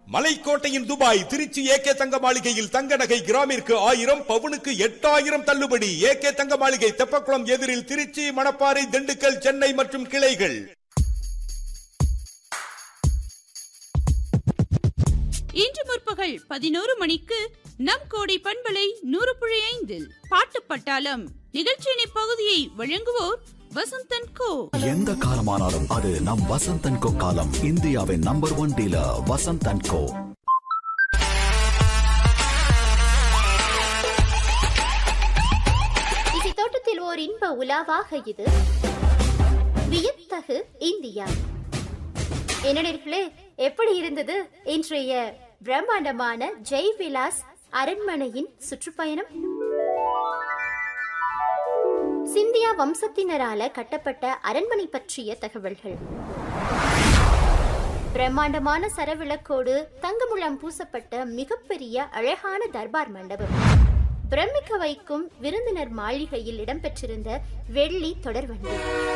மலைக்கோட்டையின் Dubai Trichy AK தங்க மாளிகையில் தங்க நகை கிராமிற்கு ஆயிரம் பவுனுக்கு எட்டாயிரம் தள்ளுபடி ஏகே தங்க மாளிகை தெப்பக்குளம் எதிரில் திருச்சி மணப்பாறை திண்டுக்கல் சென்னை மற்றும் கிளைகள் இன்று முற்பகல் பதினோரு மணிக்கு நம் கோடி பண்பலை நூறு புள்ளி ஐந்தில் பாட்டு பட்டாளம் நிகழ்ச்சியின் இப்பகுதியை வழங்குவோர் வசந்தன் கோ எந்த காலமானாலும் அது நம் வசந்தன் கோ காலம் இந்தியாவின் number one dealer Vasanthan co இசை தோட்டத்தில் ஓர் இன்ப உலாவாக இது வியத்தகு இந்தியா என்ன நேர்களே எப்படி இருந்தது இன்றைய பிரம்மாண்டமான ஜெய் விலாஸ் அரண்மனையின் சுற்றுப்பயணம் சிந்தியா வம்சத்தினரால கட்டப்பட்ட அரண்மனை பற்றிய தகவல்கள் பிரம்மாண்டமான சரவிளக்கோடு தங்கமுழம் பூசப்பட்ட மிகப்பெரிய அழகான தர்பார் மண்டபம் பிரமிக்க வைக்கும் விருந்தினர் மாளிகையில் இடம்பெற்றிருந்த வெள்ளி தொடர்வண்டி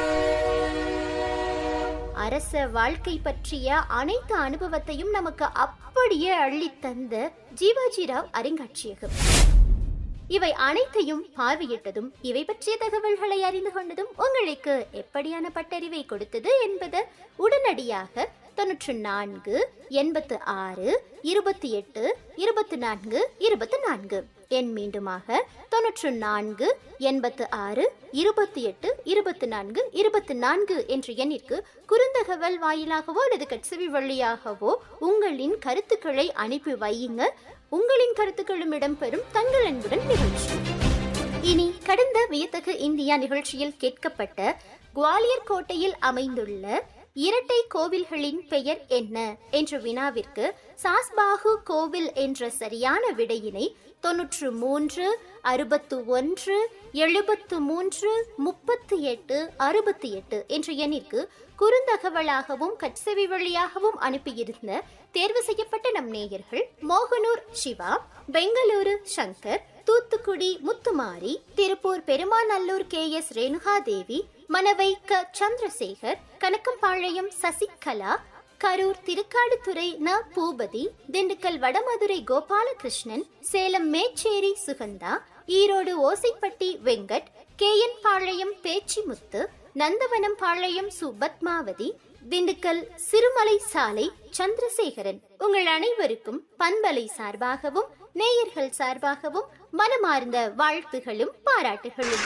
அரச வாழ்க்கை பற்றிய அனைத்து அனுபவத்தையும் நமக்கு அப்படியே அள்ளித் தந்த ஜீவாஜி ராவ் அருங்காட்சியகம் இவை அனைத்தையும் பார்வையிட்டதும் இவை பற்றிய தகவல்களை அறிந்து கொண்டதும் உங்களுக்கு எப்படியான பட்டறிவை கொடுத்தது என்பது உடனடியாக தொன்னூற்று நான்கு எண்பத்து ஆறு இருபத்தி எட்டு இருபத்தி நான்கு இருபத்தி நான்கு எண் மீண்டுமாக தொன்னூற்று நான்கு எண்பத்து ஆறு இருபத்தி எட்டு இருபத்தி நான்கு இருபத்தி நான்கு என்ற எண்ணிற்கு குறுந்தகவல் வாயிலாகவோ அல்லது கட்சவி வழியாகவோ உங்களின் கருத்துக்களை அனுப்பி வையுங்க உங்களின் கருத்துக்களும் இடம்பெறும் தங்கள் அன்புடன் நிகழ்ச்சி இனி கடந்த வியத்தகு இந்தியா நிகழ்ச்சியில் கேட்கப்பட்ட குவாலியர் கோட்டையில் அமைந்துள்ள இரட்டை கோவில்களின் பெயர் என்ன என்ற வினாவிற்கு சாஸ்பாகு கோவில் என்ற சரியான விடையினை தொன்னூற்று மூன்று அறுபத்து ஒன்று எழுபத்து மூன்று முப்பத்தி எட்டு அறுபத்தி எட்டு என்ற எண்ணிற்கு குறுந்தகவலாகவும் கட்செவி வழியாகவும் அனுப்பியிருந்த தேர்வு செய்யப்பட்ட நம் நேயர்கள் மோகனூர் சிவா பெங்களூரு சங்கர் தூத்துக்குடி முத்துமாரி திருப்பூர் பெருமாநல்லூர் கே எஸ் ரேணுகாதேவி மணவை க சந்திரசேகர் கணக்கம்பாளையம் சசிகலா கரூர் திருக்காடுதுறை ந பூபதி திண்டுக்கல் வடமதுரை கோபாலகிருஷ்ணன் சேலம் மேச்சேரி சுகந்தா ஈரோடு ஓசைப்பட்டி வெங்கட் கேஎன் பாளையம் பேச்சிமுத்து நந்தவனம் பாளையம் சுபத்மாவதி திண்டுக்கல் சிறுமலை சாலை சந்திரசேகரன் உங்கள் அனைவருக்கும் பண்பலை சார்பாகவும் நேயர்கள் சார்பாகவும் மனமார்ந்த வாழ்த்துகளும் பாராட்டுகளும்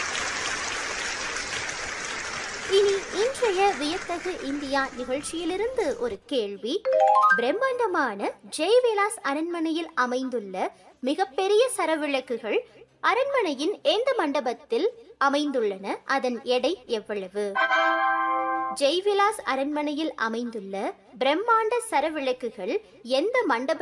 இனி இன்றைய வியத்தகு இந்தியா நிகழ்ச்சியிலிருந்து ஒரு கேள்வி பிரம்மாண்டமான ஜெய்விலாஸ் அரண்மனையில் அமைந்துள்ள மிகப்பெரிய சரவிளக்குகள் அரண்மனையின் எந்த மண்டபத்தில் அமைந்துள்ளன அதன் எடை எவ்வளவு ஜெய்விலாஸ் அரண்மனையில் அமைந்துள்ள பிரம்மாண்ட சரவிளக்குகள் எந்த மண்டப